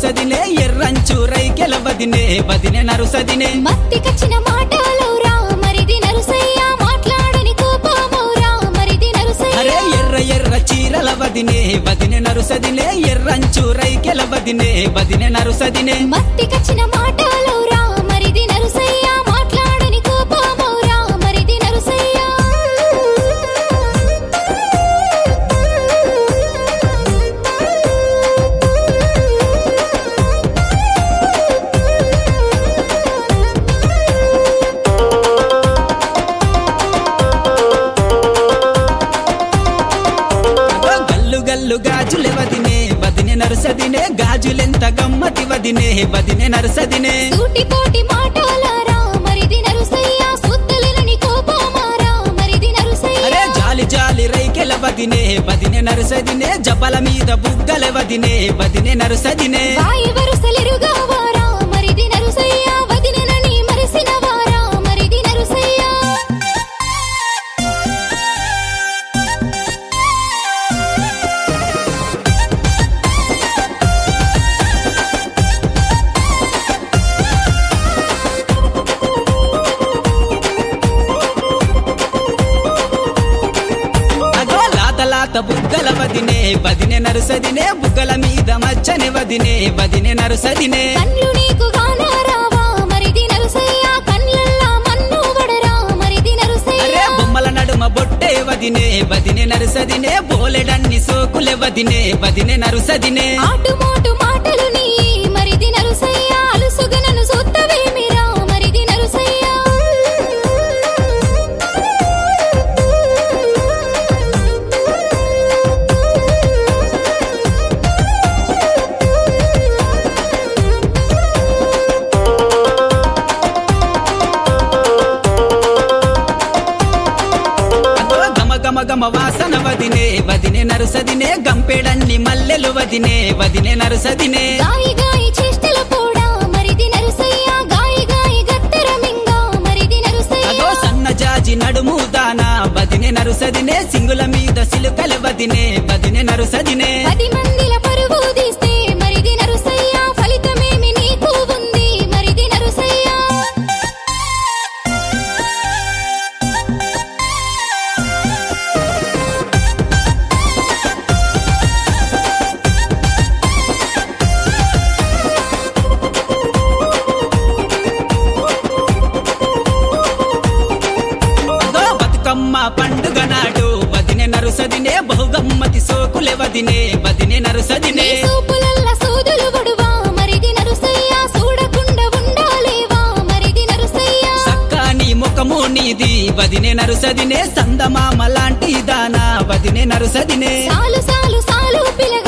నరుసదినే ఎర్రంచు రైకెల వదినే వదినే నరుసదినే మత్తి కచ్చిన మాటలౌరా మరిది నరుసయ్య మాట్లాడని కోపమౌరా మరిది నరుసయ్య అరే ఎర్ర ఎర్ర చీరల వదినే వదినే నరుసదినే ఎర్రంచు రైకెల వదినే వదినే నరుసదినే మత్తి కచ్చిన మాటలౌరా మరిది నరుసయ్య మాట్లాడని కోపమౌరా మరిది నరుసయ్య అగో గల్లు గల్లు గాజులే వదినే వదినే నరుసదినే గాజులెంత గమ్మతి వదినే వదినే నరుసదినే సూటిపోటి మాటలారా మరిది నరుసయ్య సుత్తలేని కోపమారా మరిది నరుసయ్య అరే జాలి జాలి రైకెల వదినే వదినే నరుసదినే జపల మీద బుగ్గల వదినే వదినే నరుసదినే వాయి వరుసలిరుగా వారా మరిది నరుసయ్య వదినని మరిసిన వారా మరిది నరుసయ్య అగో లాత లాత బుగ్గల వదినే వదినే నరుసదినే బుగ్గల మీద మచ్చని వదినే వదినే నరుసదినే కన్లు నీకు గానారావా మరిది నరుసయ్య కన్లల్లా మన్ను వడరా మరిది నరుసయ్య అరే బొమ్మల నడుమ బొట్టే వదినే వదినే నరుసదినే బోలెడన్ని సోకులే వదినే వదినే నరుసదినే ఆటుమోటు మాటలు నీ మరిది నరుసయ్య అలుసుగనను సూత్తవేమిరా మరిది నరుసయ్య అగో గమ గమ గమ వాసన వదినే వదినే నరుసదినే గంపెడన్ని మల్లెలు వదినే వదినే నరుసదినే గాయి గాయి చేష్టల పోడా మరిది నరుసయ్య గాయి గాయి గత్తెర మింగా మరిది నరుసయ్య అగో సన్న జాజి నడుము దానా వదినే నరుసదినే సింగుల మీద సిలుకల వదినే వదినే నరుసదినే పది మందిల పరువు తీస్తే మరిది నరుసయ్య ఫలితమేమి నీకు ఉంది మరిది నరుసయ్య అగో బతుకమ్మ పండుగ నాడు వదినే నరుసదినే బహుగమ్మతి సోకులే వదినే వదినే నీ నరుసదినే సూపులల్ల సూదులు వడువా మరిది నరుసయ్య చూడకుండా ఉండాలేవా మరిది నరుసయ్య సక్కాని ముఖము నీది వదినే నరుసదినే సందమామ లాంటి దానా వదినే నరుసదినే సాలు సాలు సాలు పిల్ల